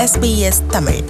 SBS Tamil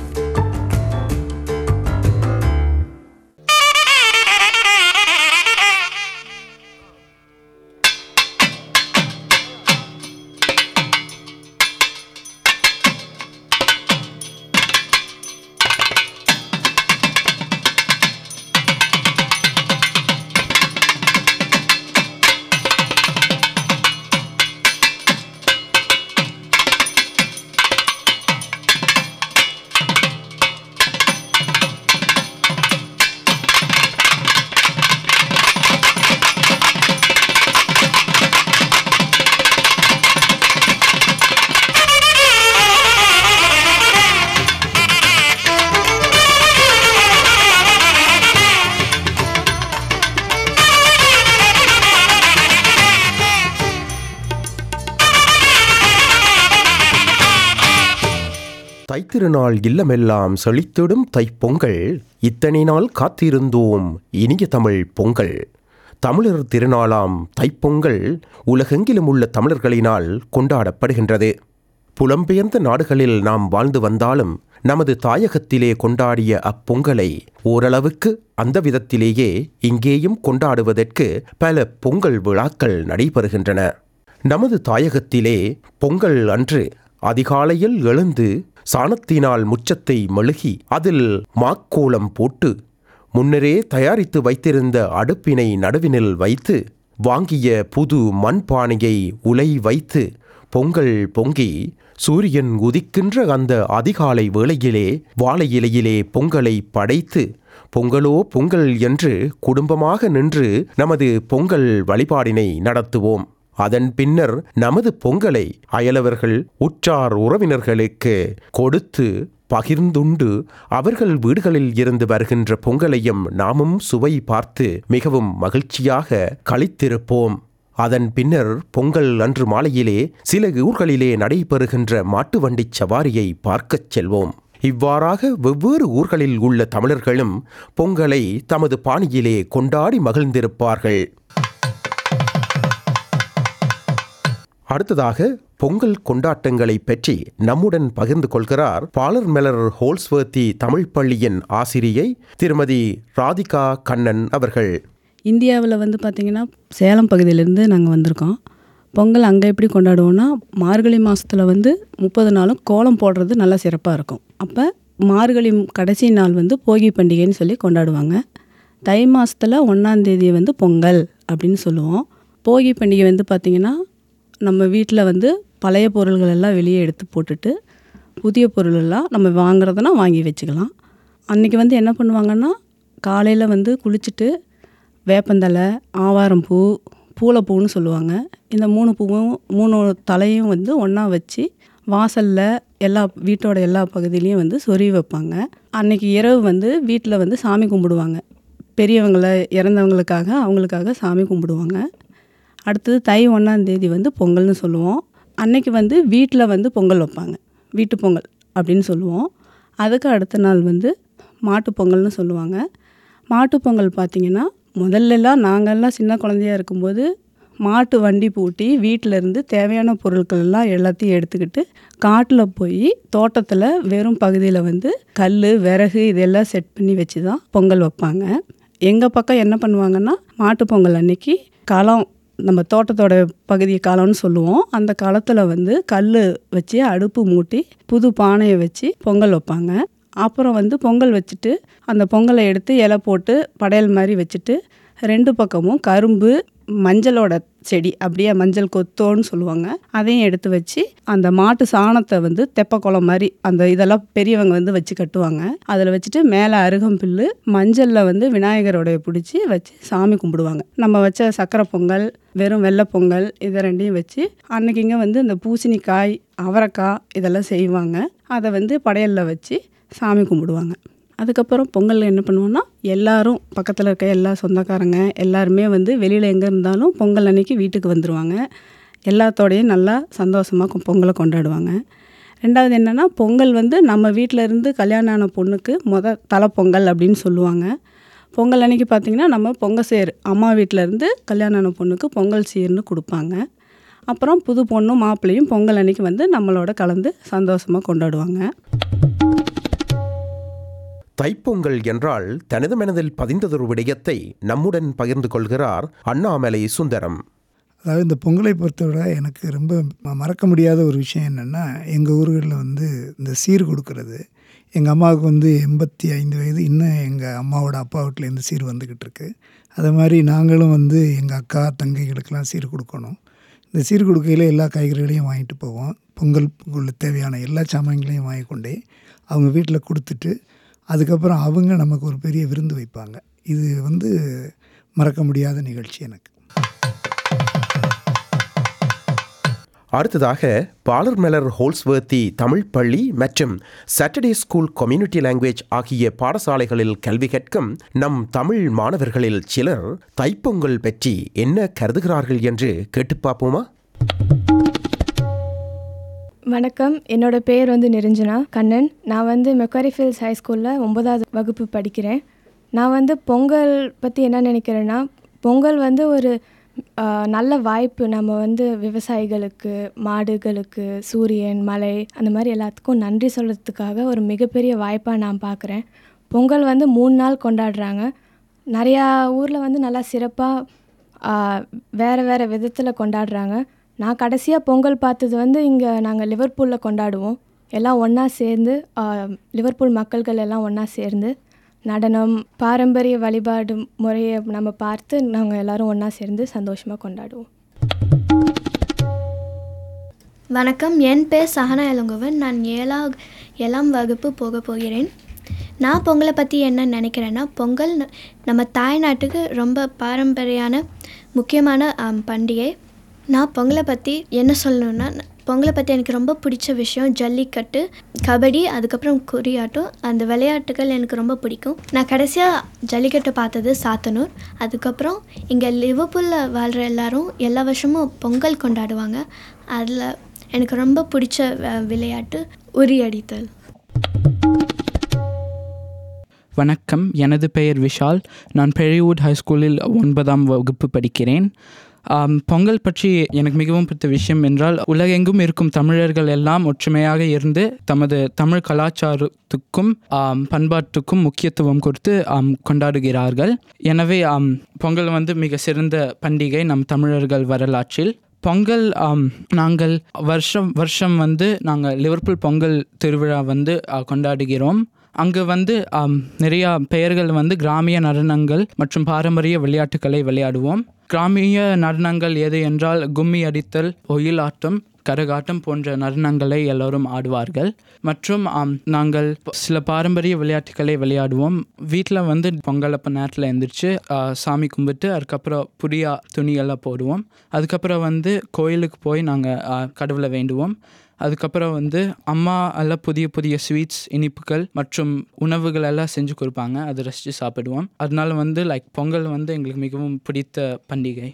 தைத்திருநாள் இல்லமெல்லாம் செழித்திடும் தைப்பொங்கல் இத்தனை நாள் காத்திருந்தோம் இனிய தமிழ் பொங்கல் தமிழர் திருநாளாம் தைப்பொங்கல் உலகெங்கிலும் உள்ள தமிழர்களினால் கொண்டாடப்படுகின்றது புலம்பெயர்ந்த நாடுகளில் நாம் வாழ்ந்து வந்தாலும் நமது தாயகத்திலே கொண்டாடிய அப்பொங்கலை ஓரளவுக்கு அந்த விதத்திலேயே இங்கேயும் கொண்டாடுவதற்கு பல பொங்கல் விழாக்கள் நடைபெறுகின்றன நமது தாயகத்திலே பொங்கல் அன்று அதிகாலையில் எழுந்து சாணத்தினால் முச்சத்தை மெழுகி அதில் மாக்கோலம் போட்டு முன்னரே தயாரித்து வைத்திருந்த அடுப்பினை நடுவினில் வைத்து வாங்கிய புது மண்பானையை உலை வைத்து பொங்கல் பொங்கி சூரியன் உதிக்கின்ற அந்த அதிகாலை வேளையிலே வாழை இலையிலே பொங்கலை படைத்து பொங்கலோ பொங்கல் என்று குடும்பமாக நின்று நமது பொங்கல் வழிபாடினை நடத்துவோம் அதன் பின்னர் நமது பொங்கலை அயலவர்கள் உற்றார் உறவினர்களுக்கு கொடுத்து பகிர்ந்துண்டு அவர்கள் வீடுகளில் இருந்து வருகின்ற பொங்கலையும் நாமும் சுவை பார்த்து மிகவும் மகிழ்ச்சியாக கழித்திருப்போம் அதன் பின்னர் பொங்கல் அன்று மாலையிலே சில ஊர்களிலே நடைபெறுகின்ற மாட்டு வண்டிச் சவாரியை பார்க்கச் செல்வோம் இவ்வாறாக வெவ்வேறு ஊர்களில் உள்ள தமிழர்களும் பொங்கலை தமது பாணியிலே கொண்டாடி மகிழ்ந்திருப்பார்கள் அடுத்ததாக பொங்கல் கொண்டாட்டங்களை பற்றி நம்முடன் பகிர்ந்து கொள்கிறார் பாலர் மெலர் ஹோல்ஸ்வர்த்தி தமிழ் பள்ளியின் ஆசிரியை திருமதி ராதிகா கண்ணன் அவர்கள் இந்தியாவில் வந்து பார்த்திங்கன்னா சேலம் பகுதியிலேருந்து நாங்கள் வந்திருக்கோம் பொங்கல் அங்கே எப்படி கொண்டாடுவோன்னா மார்கழி மாதத்தில் வந்து முப்பது நாளும் கோலம் போடுறது நல்லா சிறப்பாக இருக்கும் அப்போ மார்கழி கடைசி நாள் வந்து போகி பண்டிகைன்னு சொல்லி கொண்டாடுவாங்க தை மாதத்தில் ஒன்றாந்தேதி வந்து பொங்கல் அப்படின்னு சொல்லுவோம் போகி பண்டிகை வந்து பார்த்திங்கன்னா நம்ம வீட்டில் வந்து பழைய பொருள்கள் எல்லாம் வெளியே எடுத்து போட்டுட்டு புதிய பொருள் எல்லாம் நம்ம வாங்குறதுனா வாங்கி வச்சுக்கலாம் அன்றைக்கி வந்து என்ன பண்ணுவாங்கன்னா காலையில் வந்து குளிச்சுட்டு வேப்பந்தலை ஆவாரம்பூ பூளைப்பூன்னு சொல்லுவாங்க இந்த மூணு பூவும் மூணு தலையும் வந்து ஒன்றா வச்சு வாசலில் எல்லா வீட்டோட எல்லா பகுதியிலையும் வந்து சொருவி வைப்பாங்க அன்னைக்கு இரவு வந்து வீட்டில் வந்து சாமி கும்பிடுவாங்க பெரியவங்களை இறந்தவங்களுக்காக அவங்களுக்காக சாமி கும்பிடுவாங்க அடுத்தது தை ஒன்றாந்தேதி வந்து பொங்கல்னு சொல்லுவோம் அன்னைக்கு வந்து வீட்டில் வந்து பொங்கல் வைப்பாங்க வீட்டு பொங்கல் அப்படின்னு சொல்லுவோம் அதுக்கு அடுத்த நாள் வந்து மாட்டுப் பொங்கல்னு சொல்லுவாங்க மாட்டுப் பொங்கல் பார்த்திங்கன்னா முதல்லலாம் நாங்கள்லாம் சின்ன குழந்தையா இருக்கும்போது மாட்டு வண்டி பூட்டி வீட்டில் இருந்து தேவையான பொருட்கள் எல்லாம் எல்லாத்தையும் எடுத்துக்கிட்டு காட்டில் போய் தோட்டத்தில் வெறும் பகுதியில் வந்து கல் விறகு இதெல்லாம் செட் பண்ணி வச்சு தான் பொங்கல் வைப்பாங்க எங்கள் பக்கம் என்ன பண்ணுவாங்கன்னா மாட்டுப் பொங்கல் அன்னைக்கு களம் நம்ம தோட்டத்தோட பகுதி காலம்னு சொல்லுவோம் அந்த களத்தில் வந்து கல் வச்சு அடுப்பு மூட்டி புது பானையை வச்சு பொங்கல் வைப்பாங்க அப்புறம் வந்து பொங்கல் வச்சுட்டு அந்த பொங்கலை எடுத்து இலை போட்டு படையல் மாதிரி வச்சுட்டு ரெண்டு பக்கமும் கரும்பு மஞ்சளோட செடி அப்படியே மஞ்சள் கொத்தோன்னு சொல்லுவாங்க அதையும் எடுத்து வச்சு அந்த மாட்டு சாணத்தை வந்து தெப்பக்குளம் மாதிரி அந்த இதெல்லாம் பெரியவங்க வந்து வச்சு கட்டுவாங்க அதில் வச்சுட்டு மேலே அருகம்பில்லு மஞ்சளில் வந்து விநாயகரோடைய பிடிச்சி வச்சு சாமி கும்பிடுவாங்க நம்ம வச்ச சக்கரை பொங்கல் வெறும் வெள்ளை பொங்கல் இதை ரெண்டையும் வச்சு அன்னைக்கிங்க வந்து இந்த பூசணிக்காய் அவரைக்காய் இதெல்லாம் செய்வாங்க அதை வந்து படையலில் வச்சு சாமி கும்பிடுவாங்க அதுக்கப்புறம் பொங்கல் என்ன பண்ணுவோன்னா எல்லாரும் பக்கத்தில் இருக்க எல்லா சொந்தக்காரங்க எல்லாருமே வந்து வெளியில் எங்கே இருந்தாலும் பொங்கல் அன்னைக்கு வீட்டுக்கு வந்துடுவாங்க எல்லாத்தோடையும் நல்லா சந்தோஷமாக பொங்கலை கொண்டாடுவாங்க ரெண்டாவது என்னென்னா பொங்கல் வந்து நம்ம வீட்டில் இருந்து கல்யாணம் ஆன பொண்ணுக்கு முத தலைப்பொங்கல் அப்படின்னு சொல்லுவாங்க பொங்கல் அன்னைக்கு பார்த்திங்கன்னா நம்ம பொங்கல் சேர் அம்மா வீட்டில் இருந்து கல்யாணம் ஆன பொண்ணுக்கு பொங்கல் சீர்னு கொடுப்பாங்க அப்புறம் புது பொண்ணும் மாப்பிள்ளையும் பொங்கல் அன்னைக்கு வந்து நம்மளோட கலந்து சந்தோஷமாக கொண்டாடுவாங்க தைப்பொங்கல் என்றால் தனது மனதில் பதிந்ததொரு விடயத்தை நம்முடன் பகிர்ந்து கொள்கிறார் அண்ணாமலை சுந்தரம் அதாவது இந்த பொங்கலை பொறுத்தவரை எனக்கு ரொம்ப ம- மறக்க முடியாத ஒரு விஷயம் என்னென்னா எங்கள் ஊர்களில் வந்து இந்த சீர் கொடுக்கறது எங்கள் அம்மாவுக்கு வந்து எண்பத்தி ஐந்து வயது இன்னும் எங்கள் அம்மாவோட அப்பா வீட்டில் இந்த சீர் வந்துக்கிட்டு இருக்கு அதே மாதிரி நாங்களும் வந்து எங்கள் அக்கா தங்கைகளுக்கெல்லாம் சீர் கொடுக்கணும் இந்த சீர் கொடுக்கையில் எல்லா காய்கறிகளையும் வாங்கிட்டு போவோம் பொங்கல் உள்ள தேவையான எல்லா சாமான்களையும் வாங்கி கொண்டே அவங்க வீட்டில் கொடுத்துட்டு அதுக்கப்புறம் அவங்க நமக்கு ஒரு பெரிய விருந்து வைப்பாங்க இது வந்து மறக்க முடியாத நிகழ்ச்சி எனக்கு அடுத்ததாக பாலர் மெலர் ஹோல்ஸ்வர்த்தி தமிழ் பள்ளி மற்றும் சாட்டர்டே ஸ்கூல் கம்யூனிட்டி லாங்குவேஜ் ஆகிய பாடசாலைகளில் கல்வி கற்கும் நம் தமிழ் மாணவர்களில் சிலர் தைப்பொங்கல் பற்றி என்ன கருதுகிறார்கள் என்று கேட்டுப் பார்ப்போமா வணக்கம் என்னோட பேர் வந்து நிரஞ்சனா கண்ணன் நான் வந்து மெக்காரிஃபில்ஸ் ஹை ஸ்கூலில் ஒன்பதாவது வகுப்பு படிக்கிறேன் நான் வந்து பொங்கல் பற்றி என்ன நினைக்கிறேன்னா பொங்கல் வந்து ஒரு ஆ, நல்ல வாய்ப்பு நம்ம வந்து விவசாயிகளுக்கு மாடுகளுக்கு சூரியன் மழை அந்த மாதிரி எல்லாத்துக்கும் நன்றி சொல்கிறதுக்காக ஒரு மிகப்பெரிய வாய்ப்பாக நான் பார்க்குறேன் பொங்கல் வந்து மூணு நாள் கொண்டாடுறாங்க நிறையா ஊரில் வந்து நல்லா சிறப்பாக வேறு வேறு விதத்தில் கொண்டாடுறாங்க நான் கடைசியாக பொங்கல் பார்த்தது வந்து இங்கே நாங்கள் லிவர்பூலில் கொண்டாடுவோம் எல்லாம் ஒன்றா சேர்ந்து ஆ, லிவர்பூல் மக்கள்கள் எல்லாம் ஒன்றா சேர்ந்து நடனம் பாரம்பரிய வழிபாடு முறையை நம்ம பார்த்து நாங்கள் எல்லாரும் ஒன்றா சேர்ந்து சந்தோஷமாக கொண்டாடுவோம் வணக்கம் என் பேர் சஹனா இளங்கோவன் நான் ஏழா ஏழாம் வகுப்பு போக போகிறேன் நான் பொங்கலை பற்றி என்ன நினைக்கிறேன்னா பொங்கல் ந- நம்ம தாய்நாட்டுக்கு ரொம்ப பாரம்பரியான முக்கியமான ஆம், பண்டிகை நான் பொங்கலை பற்றி என்ன சொல்லணுன்னா ந- பொங்கலை பற்றி எனக்கு ரொம்ப பிடிச்ச விஷயம் ஜல்லிக்கட்டு கபடி அதுக்கப்புறம் குறியாட்டம் அந்த விளையாட்டுகள் எனக்கு ரொம்ப பிடிக்கும் நான் கடைசியாக ஜல்லிக்கட்டு பார்த்தது சாத்தனூர் அதுக்கப்புறம் இங்கே லிவர்பூலில் வாழ்கிற எல்லாரும் எல்லா வருஷமும் பொங்கல் கொண்டாடுவாங்க அதில் எனக்கு ரொம்ப பிடிச்ச அஹ், விளையாட்டு உரியடித்தல் வணக்கம் எனது பெயர் விஷால் நான் பெரிவுட் ஹைஸ்கூலில் ஒன்பதாம் வகுப்பு படிக்கிறேன் ஆம், பொங்கல் பற்றி எனக்கு மிகவும் பிடித்த விஷயம் என்றால் உலகெங்கும் இருக்கும் தமிழர்கள் எல்லாம் ஒற்றுமையாக இருந்து தமது தமிழ் கலாச்சாரத்துக்கும் ஆம், பண்பாட்டுக்கும் முக்கியத்துவம் கொடுத்து ஆம், கொண்டாடுகிறார்கள் எனவே ஆம், பொங்கல் வந்து மிக சிறந்த பண்டிகை நம் தமிழர்கள் வரலாற்றில் பொங்கல் ஆம், நாங்கள் வருஷம் வருஷம் வந்து நாங்கள் லிவர்பூல் பொங்கல் திருவிழா வந்து ஆ, கொண்டாடுகிறோம் அங்கு வந்து ஆம், நிறையா பெயர்கள் வந்து கிராமிய நடனங்கள் மற்றும் பாரம்பரிய விளையாட்டுகளை விளையாடுவோம் கிராமிய நடனங்கள் எது என்றால் கும்மி அடித்தல் ஒயிலாட்டம் கரகாட்டம் போன்ற நடனங்களை எல்லோரும் ஆடுவார்கள் மற்றும் ஆம், நாங்கள் ப- சில பாரம்பரிய விளையாட்டுகளை விளையாடுவோம் வீட்டில் வந்து பொங்கல் அப்போ நேரத்தில் எழுந்திரிச்சு ஆ, சாமி கும்பிட்டு அதுக்கப்புறம் புதிய துணியெல்லாம் போடுவோம் அதுக்கப்புறம் வந்து கோயிலுக்கு போய் நாங்கள் கடவுளை வேண்டுவோம் அதுக்கப்புறம் வந்து அம்மா எல்லாம் புதிய புதிய ஸ்வீட்ஸ் இனிப்புகள் மற்றும் உணவுகள் எல்லாம் செஞ்சு கொடுப்பாங்க அதை ரசித்து சாப்பிடுவோம் அதனால வந்து லைக் பொங்கல் வந்து எங்களுக்கு மிகவும் பிடித்த பண்டிகை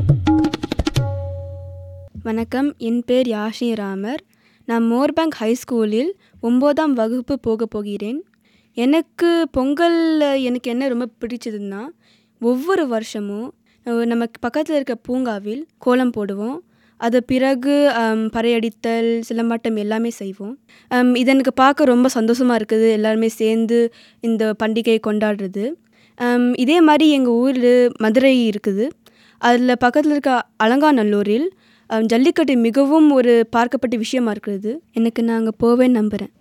வணக்கம் என் பேர் யாஷினி ராமர் நான் மோர்பேங்க் ஹை ஸ்கூலில் ஒம்போதாம் வகுப்பு போக போகிறேன் எனக்கு பொங்கல் எனக்கு என்ன ரொம்ப பிடிச்சதுன்னா ஒவ்வொரு வருஷமும் அஹ், நம்ம பக்கத்தில் இருக்க பூங்காவில் கோலம் போடுவோம் அது பிறகு அம், பறையடித்தல் சிலம்பாட்டம் எல்லாமே செய்வோம் அம், இது எனக்கு பார்க்க ரொம்ப சந்தோஷமாக இருக்குது எல்லாருமே சேர்ந்து இந்த பண்டிகையை கொண்டாடுறது அம், இதே மாதிரி எங்கள் ஊரில் மதுரை இருக்குது அதில் பக்கத்தில் இருக்க அலங்காநல்லூரில் அம், ஜல்லிக்கட்டு மிகவும் ஒரு பார்க்கப்பட்ட விஷயமா இருக்கிறது எனக்கு நாங்கள் போவேன்னு நம்புகிறேன்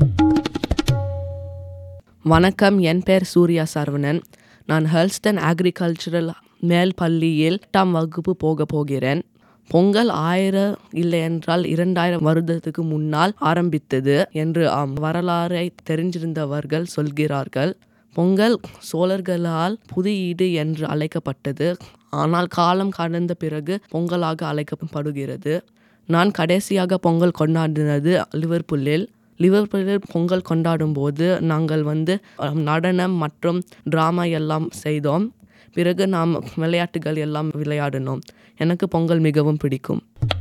வணக்கம் என் பேர் சூர்யா சரவணன் நான் ஹெல்ஸ்டன் அக்ரிகல்ச்சரல் மேல் பள்ளியில் எட்டாம் வகுப்பு போக போகிறேன் பொங்கல் ஆயிரம் இல்லை என்றால் இரண்டாயிரம் வருடத்துக்கு முன்னால் ஆரம்பித்தது என்று ஆம், வரலாறை தெரிஞ்சிருந்தவர்கள் சொல்கிறார்கள் பொங்கல் சோழர்களால் புதியீடு என்று அழைக்கப்பட்டது ஆனால் காலம் கடந்த பிறகு பொங்கலாக அழைக்கப்படுகிறது நான் கடைசியாக பொங்கல் கொண்டாடினது லிவர்பூலில் லிவர்பூலில் பொங்கல் கொண்டாடும் போது நாங்கள் வந்து அஹ், நடனம் மற்றும் ட்ராமா எல்லாம் செய்தோம் பிறகு நாம் விளையாட்டுகள் எல்லாம் விளையாடினோம் எனக்கு பொங்கல் மிகவும் பிடிக்கும்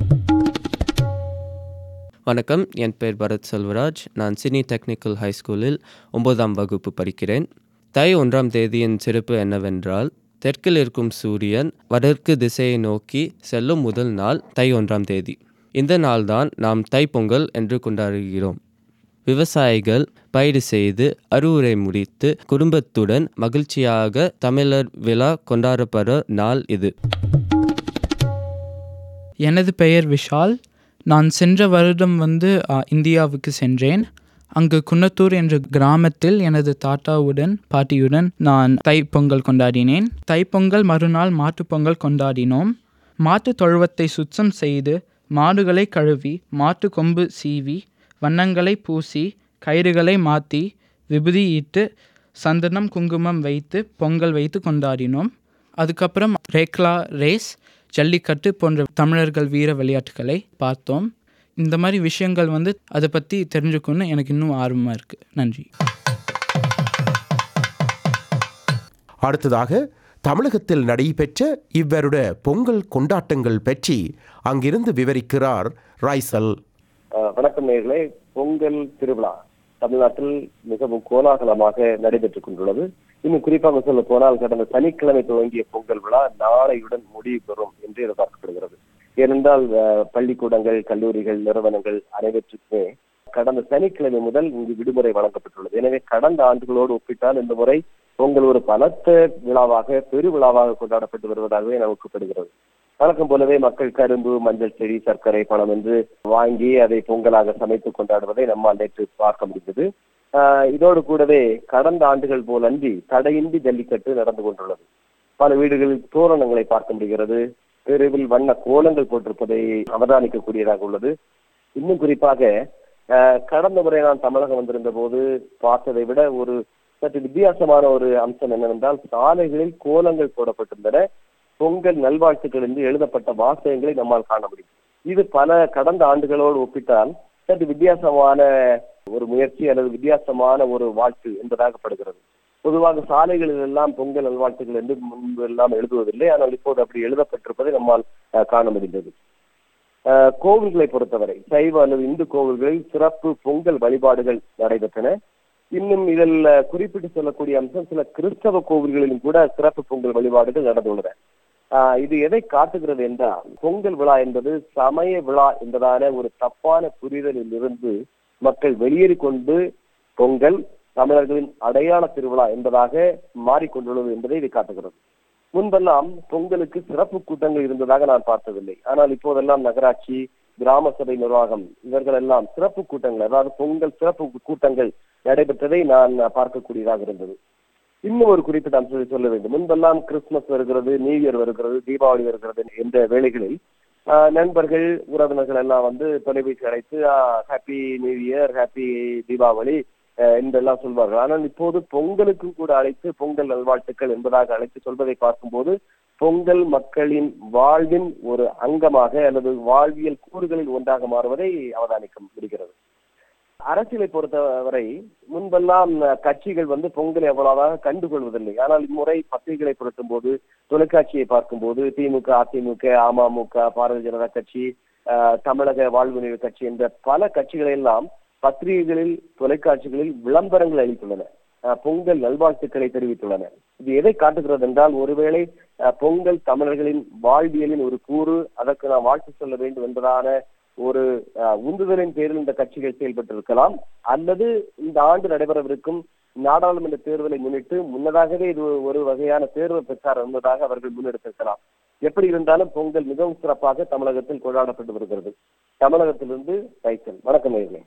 வணக்கம் என் பேர் பரத் செல்வராஜ் நான் சினி டெக்னிக்கல் ஹை ஸ்கூலில் ஒன்பதாம் வகுப்பு படிக்கிறேன் தை ஒன்றாம் தேதியின் சிறப்பு என்னவென்றால் தெற்கில் இருக்கும் சூரியன் வடக்கு திசையை நோக்கி செல்லும் முதல் நாள் தை ஒன்றாம் தேதி இந்த நாள்தான் நாம் தைப்பொங்கல் என்று கொண்டாடுகிறோம் விவசாயிகள் பயிர் செய்து அறுவடை முடித்து குடும்பத்துடன் மகிழ்ச்சியாக தமிழர் விழா கொண்டாடப்படுற நாள் இது எனது பெயர் விஷால் நான் சென்ற வருடம் வந்து அ, இந்தியாவுக்கு சென்றேன் அங்கு குன்னத்தூர் என்ற கிராமத்தில் எனது தாத்தாவுடன் பாட்டியுடன் நான் தைப்பொங்கல் கொண்டாடினேன் தைப்பொங்கல் மறுநாள் மாட்டுப்பொங்கல் கொண்டாடினோம் மாட்டு தொழுவத்தை சுத்தம் செய்து மாடுகளை கழுவி மாட்டு கொம்பு சீவி வண்ணங்களை பூசி கயிறுகளை மாற்றி விபூதி இட்டு சந்தனம் குங்குமம் வைத்து பொங்கல் வைத்து கொண்டாடினோம் அதுக்கப்புறம் ரேக்லா ரேஸ் ஜல்லிக்கட்டு போன்ற தமிழர்கள் வீர விளையாட்டுகளை பார்த்தோம் இந்த மாதிரி விஷயங்கள் வந்து அதை பற்றி தெரிஞ்சுக்கணும்னு எனக்கு இன்னும் ஆர்வமாக இருக்குது நன்றி அடுத்ததாக தமிழகத்தில் நடைபெற்ற இவ்வருட பொங்கல் கொண்டாட்டங்கள் பற்றி அங்கிருந்து விவரிக்கிறார் ராய்சல் அஹ் வணக்கம் நேர்களே பொங்கல் திருவிழா தமிழ்நாட்டில் மிகவும் கோலாகலமாக நடைபெற்றுக் கொண்டுள்ளது இன்னும் குறிப்பாக சொல்ல போனால் கடந்த சனிக்கிழமை துவங்கிய பொங்கல் விழா நாளையுடன் முடிவு பெறும் என்று எதிர்பார்க்கப்படுகிறது ஏனென்றால் அஹ், பள்ளிக்கூடங்கள் கல்லூரிகள் நிறுவனங்கள் அனைவற்றுக்குமே கடந்த சனிக்கிழமை முதல் இங்கு விடுமுறை வழங்கப்பட்டுள்ளது எனவே கடந்த ஆண்டுகளோடு ஒப்பிட்டால் இந்த முறை பொங்கல் ஒரு பலத்த விழாவாக பெரு விழாவாக கொண்டாடப்பட்டு வருவதாகவே நமக்கு படுகிறது வழக்கம் போலவே மக்கள் கரும்பு மஞ்சள் செடி சர்க்கரை பழம் என்று வாங்கி அதை பொங்கலாக சமைத்து கொண்டாடுவதை நம்மால் நேற்று பார்க்க முடிந்தது ஆஹ் இதோடு கூடவே கடந்த ஆண்டுகள் போலன்றி தடையின்றி ஜல்லிக்கட்டு நடந்து கொண்டுள்ளது பல வீடுகளில் தோரணங்களை பார்க்க முடிகிறது தெருவில் வண்ண கோலங்கள் போட்டிருப்பதை அவதானிக்கக்கூடியதாக உள்ளது இன்னும் குறிப்பாக ஆஹ் கடந்த முறை நான் தமிழகம் வந்திருந்த போது பார்த்ததை விட ஒரு சற்று வித்தியாசமான ஒரு அம்சம் என்னவென்றால் சாலைகளில் கோலங்கள் போடப்பட்டிருந்தன பொங்கல் நல்வாழ்த்துக்கள் என்று எழுதப்பட்ட வாசகங்களை நம்மால் காண முடியும் இது பல கடந்த ஆண்டுகளோடு ஒப்பிட்டால் சற்று வித்தியாசமான ஒரு முயற்சி அல்லது வித்தியாசமான ஒரு வாழ்த்து என்பதாகப்படுகிறது பொதுவாக சாலைகளில் எல்லாம் பொங்கல் நல்வாழ்த்துக்கள் என்று முன்பு எல்லாம் எழுதுவதில்லை ஆனால் இப்போது அப்படி எழுதப்பட்டிருப்பதை நம்மால் அஹ், காண முடிந்தது அஹ், கோவில்களை பொறுத்தவரை சைவ அல்லது இந்து கோவில்களில் சிறப்பு பொங்கல் வழிபாடுகள் நடைபெற்றன இன்னும் இதில் அஹ், குறிப்பிட்டு சொல்லக்கூடிய அம்சம் சில கிறிஸ்தவ கோவில்களிலும் கூட சிறப்பு பொங்கல் வழிபாடுகள் நடந்துள்ளன ஆஹ் இது எதை காட்டுகிறது என்றால் பொங்கல் விழா என்பது சமய விழா என்பதான ஒரு தப்பான புரிதலில் இருந்து மக்கள் வெளியேறி கொண்டு பொங்கல் தமிழர்களின் அடையாள திருவிழா என்பதாக மாறிக்கொண்டுள்ளது என்பதை இது காட்டுகிறது முன்பெல்லாம் பொங்கலுக்கு சிறப்பு கூட்டங்கள் இருந்ததாக நான் பார்த்ததில்லை ஆனால் இப்போதெல்லாம் நகராட்சி கிராம சபை நிர்வாகம் இவர்கள் எல்லாம் சிறப்பு கூட்டங்கள் அதாவது பொங்கல் சிறப்பு கூட்டங்கள் நடைபெற்றதை நான் பார்க்கக்கூடியதாக இருந்தது இன்னும் ஒரு குறிப்பிட்ட அம்சத்தை சொல்ல வேண்டும் முன்பெல்லாம் கிறிஸ்துமஸ் வருகிறது நியூ இயர் வருகிறது தீபாவளி வருகிறது என்ற வேளைகளில் ஆஹ், நண்பர்கள் உறவினர்கள் எல்லாம் வந்து தொலைபேசி அழைத்து happy new year happy Deepavali ah, என்றெல்லாம் சொல்வார்கள் ஆனால் இப்போது பொங்கலுக்கும் கூட அழைத்து பொங்கல் நல்வாழ்த்துக்கள் என்பதாக அழைத்து சொல்வதை பார்க்கும்போது பொங்கல் மக்களின் வாழ்வின் ஒரு அங்கமாக அல்லது வாழ்வியல் கூறுகளில் ஒன்றாக மாறுவதை அவதானிக்க முடிகிறது அரசியலை பொறுத்தவரை முன்பெல்லாம் அஹ், கட்சிகள் வந்து பொங்கலை அவ்வளவாக கண்டுகொள்வதில்லை ஆனால் இம்முறை பத்திரிகைகளை புரட்டும் போது தொலைக்காட்சியை பார்க்கும்போது திமுக அதிமுக அமமுக பாரதிய ஜனதா கட்சி அஹ், தமிழக வாழ்வு நீர் கட்சி என்ற பல கட்சிகளை எல்லாம் பத்திரிகைகளில் தொலைக்காட்சிகளில் விளம்பரங்கள் அளித்துள்ளன அஹ், பொங்கல் நல்வாழ்த்துக்களை தெரிவித்துள்ளன இது எதை காட்டுகிறது என்றால் ஒருவேளை அஹ், பொங்கல் தமிழர்களின் வாழ்வியலின் ஒரு கூறு அதற்கு நாம் வாழ்த்து சொல்ல வேண்டும் என்பதான ஒரு அஹ், உந்துதலின் பேரில் இந்த கட்சிகள் செயல்பட்டிருக்கலாம் அல்லது இந்த ஆண்டு நடைபெறவிருக்கும் நாடாளுமன்ற தேர்தலை முன்னிட்டு முன்னதாகவே இது ஒரு வகையான தேர்வு பிரச்சாரம் என்பதாக அவர்கள் முன்னெடுத்திருக்கலாம் எப்படி இருந்தாலும் பொங்கல் மிகவும் சிறப்பாக தமிழகத்தில் கொண்டாடப்பட்டு வருகிறது தமிழகத்திலிருந்து ரைசல் வணக்கம் நேயர்களே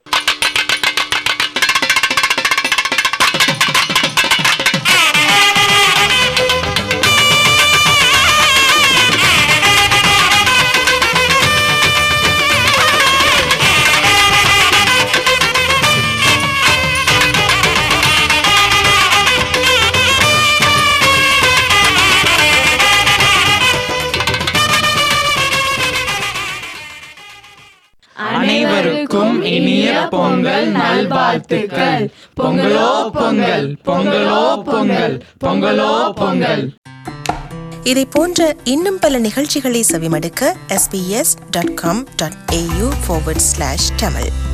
அனைவருக்கும் இனிய பொங்கல் நல்வாழ்த்துக்கள் பொங்கலோ பொங்கல் பொங்கலோ பொங்கல் பொங்கலோ பொங்கல் இதை போன்ற இன்னும் பல நிகழ்ச்சிகளை செவிமடுக்க sbs.com.au forward slash tamil